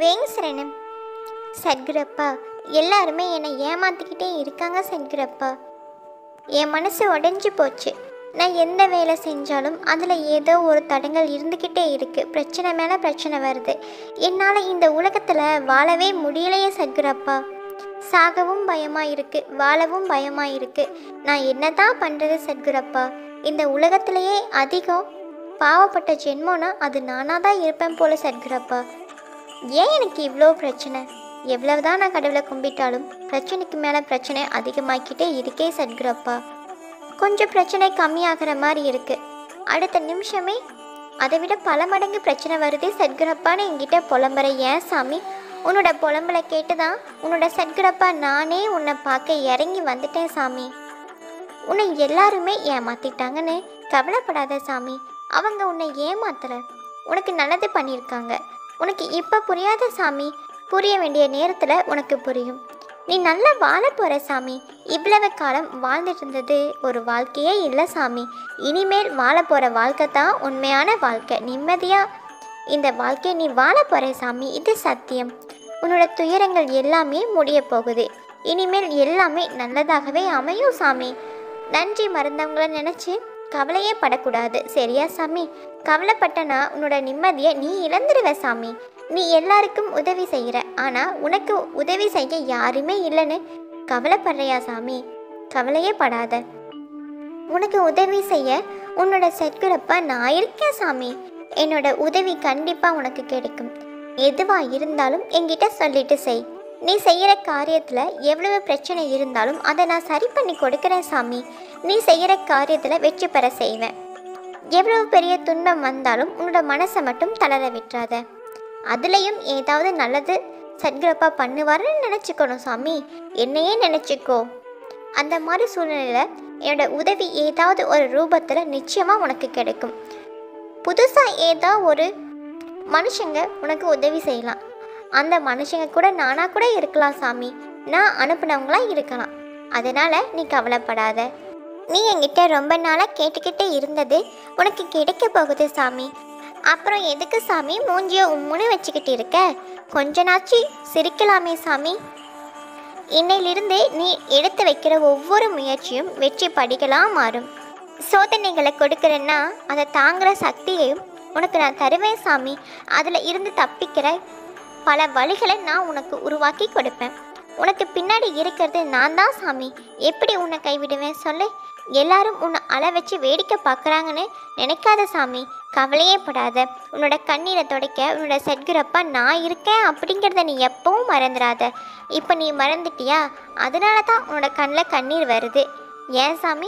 குருவேங்க சரணம் சத்குரப்பா எல்லாருமே என்னை ஏமாத்திக்கிட்டே இருக்காங்க சத்குரப்பா என் மனசு உடைஞ்சு போச்சு நான் எந்த வேலை செஞ்சாலும் அதில் ஏதோ ஒரு தடங்கள் இருந்துக்கிட்டே இருக்குது பிரச்சனை மேலே பிரச்சனை வருது என்னால் இந்த உலகத்தில் வாழவே முடியலையே சத்குரப்பா சாகவும் பயமாக இருக்குது வாழவும் பயமாக இருக்குது நான் என்ன தான் பண்ணுறது சத்குரப்பா இந்த உலகத்திலேயே அதிகம் பாவப்பட்ட ஜென்மோனா அது நானாக தான் இருப்பேன் போல சத்குரப்பா ஏன் எனக்கு இவ்வளோ பிரச்சனை எவ்வளவுதான் நான் கடவுளை கும்பிட்டாலும் பிரச்சனைக்கு மேலே பிரச்சனை அதிகமாக்கிட்டே இருக்கே சத்குரப்பா கொஞ்சம் பிரச்சனை கம்மியாகிற மாதிரி இருக்கு அடுத்த நிமிஷமே அதை விட பல மடங்கு பிரச்சனை வருதே சத்குரப்பான்னு என்கிட்ட புலம்புற ஏன் சாமி உன்னோட புலம்பலை கேட்டு தான் உன்னோட சத்குரப்பா நானே உன்னை பார்க்க இறங்கி வந்துட்டேன் சாமி உன்னை எல்லாருமே ஏமாத்திட்டாங்கன்னு கவலைப்படாத சாமி அவங்க உன்னை ஏமாத்தல உனக்கு நல்லது பண்ணியிருக்காங்க உனக்கு இப்போ புரியாத சாமி புரிய வேண்டிய நேரத்தில் உனக்கு புரியும் நீ நல்லா வாழ போகிற சாமி இவ்வளவு காலம் வாழ்ந்துட்டு இருந்தது ஒரு வாழ்க்கையே இல்லை சாமி இனிமேல் வாழ போகிற வாழ்க்கை தான் உண்மையான வாழ்க்கை நிம்மதியாக இந்த வாழ்க்கையை நீ வாழ போகிற சாமி இது சத்தியம் உன்னோட துயரங்கள் எல்லாமே முடிய போகுது இனிமேல் எல்லாமே நல்லதாகவே அமையும் சாமி நன்றி மறந்தவங்கள நினச்சி கவலையே படக்கூடாது சரியா சாமி கவலைப்பட்டனா உன்னோட நிம்மதியை நீ இழந்துடுவ சாமி நீ எல்லாருக்கும் உதவி செய்கிற ஆனால் உனக்கு உதவி செய்ய யாருமே இல்லைன்னு கவலைப்படுறியா சாமி கவலையே படாத உனக்கு உதவி செய்ய உன்னோட சத்குரப்பா நான் இருக்கேன் சாமி என்னோட உதவி கண்டிப்பாக உனக்கு கிடைக்கும் எதுவாக இருந்தாலும் என்கிட்ட சொல்லிட்டு செய் நீ செய்கிற காரியத்தில் எவ்வளவு பிரச்சனை இருந்தாலும் அதை நான் சரி பண்ணி கொடுக்குறேன் சாமி நீ செய்கிற காரியத்தில் வெற்றி பெற செய்வேன் எவ்வளவு பெரிய துன்பம் வந்தாலும் உன்னோட மனசை மட்டும் தளர விட்டுறாத அதுலேயும் ஏதாவது நல்லது சத்குரப்பா பண்ணுவாருன்னு நினச்சிக்கணும் சாமி என்னையே நினச்சிக்கோ அந்த மாதிரி சூழ்நிலையில் என்னோட உதவி ஏதாவது ஒரு ரூபத்தில் நிச்சயமாக உனக்கு கிடைக்கும் புதுசாக ஏதோ ஒரு மனுஷங்க உனக்கு உதவி செய்யலாம் அந்த மனுஷங்க கூட நானாக கூட இருக்கலாம் சாமி நான் அனுப்புனவங்களா இருக்கலாம் அதனால் நீ கவலைப்படாத நீ என்கிட்ட ரொம்ப நாளாக கேட்டுக்கிட்டே இருந்தது உனக்கு கிடைக்க போகுது சாமி அப்புறம் எதுக்கு சாமி மூஞ்சிய உம்முன்னு வச்சுக்கிட்டு இருக்க கொஞ்ச நாச்சு சிரிக்கலாமே சாமி இன்னையிலிருந்து நீ எடுத்து வைக்கிற ஒவ்வொரு முயற்சியும் வெற்றி படிகளாக மாறும் சோதனைகளை கொடுக்குறேன்னா அதை தாங்குற சக்தியையும் உனக்கு நான் தருவேன் சாமி அதில் இருந்து தப்பிக்கிற பல வழிகளை நான் உனக்கு உருவாக்கி கொடுப்பேன் உனக்கு பின்னாடி இருக்கிறது நான் தான் சாமி எப்படி உன்னை கைவிடுவேன் சொல்லு எல்லாரும் உன்னை அள வச்சு வேடிக்கை பார்க்குறாங்கன்னு நினைக்காத சாமி கவலையே படாத உன்னோட கண்ணீரை துடைக்க உன்னோட சட்குரப்பா நான் இருக்கேன் அப்படிங்கிறத நீ எப்பவும் மறந்துடாத இப்போ நீ மறந்துட்டியா அதனால தான் உன்னோட கண்ணில் கண்ணீர் வருது ஏன் சாமி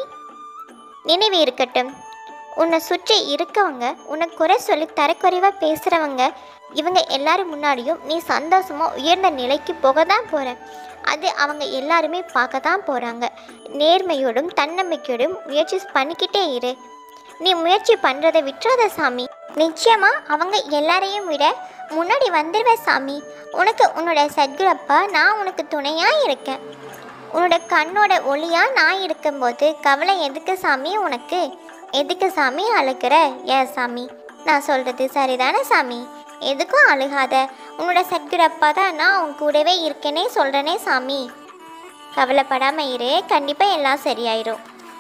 நினைவு இருக்கட்டும் உன்னை சுற்றி இருக்கவங்க உன்னை குறை சொல்லி தரக்குறைவாக பேசுகிறவங்க இவங்க எல்லாரும் முன்னாடியும் நீ சந்தோஷமாக உயர்ந்த நிலைக்கு போக தான் போகிற அது அவங்க எல்லாருமே பார்க்க தான் போகிறாங்க நேர்மையோடும் தன்னம்பிக்கையோடும் முயற்சி பண்ணிக்கிட்டே இரு நீ முயற்சி பண்ணுறதை விட்டுறாத சாமி நிச்சயமாக அவங்க எல்லாரையும் விட முன்னாடி வந்துடுவ சாமி உனக்கு உன்னோட சத்குரப்பா நான் உனக்கு துணையாக இருக்கேன் உன்னோட கண்ணோட ஒளியா நான் இருக்கும்போது கவலை எதுக்கு சாமி உனக்கு எதுக்கு சாமி அழுகிற ஏன் சாமி நான் சொல்றது சரிதானே சாமி எதுக்கும் அழுகாத உன்னோட சத்குரப்பா தான் நான் உன் கூடவே இருக்கேனே சொல்கிறேனே சாமி கவலைப்படாம இரு கண்டிப்பாக எல்லாம் சரியாயிரும்